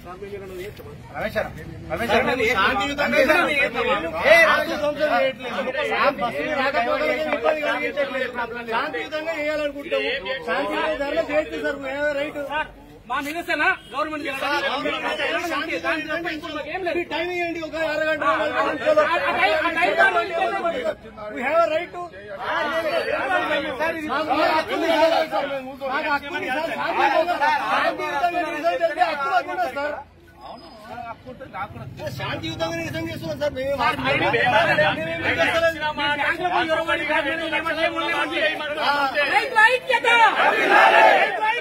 రమేష్ అన్న, రమేష్ అన్న, శాంతియుతంగా ఏ రాజు ధ్వంసం చేయట్లేదు. ఆ బస్సులు రాకపోకలకి ఇబ్బంది కలిగించట్లేదు. శాంతియుతంగా చేయాలనుకుంటాము శాంతియుత ధరలో చేయొచ్చు సార్ మేము రైట్ మా నిరసన గవర్నమెంట్ దాని తప్ప ఇంకోటి మాకు ఏం లేదు టైం ఇవ్వండి ఒక అరగంట నలభై నిమిషాలు. ఆ టైం ఆ టైం కాదు, ఇంకోటి లేదు. We have a right to. మాకు ఉన్న హక్కుని కావాలి సార్ మేము. మాకు హక్కుని సార్ శాంతియుతంగా శాంతియుతంగా నిరసన జరిగే హక్కు మాకు ఉన్నది సార్ శాంతియుతంగా నిరసన చేస్తున్నాం సార్ మేము బ్యాంకులో పోయి ఎవరో ఒకటి కాదు, మేము ఏమన్నా ఏమన్నా ఏమన్నా. రైతు ఐక్యత! రైతు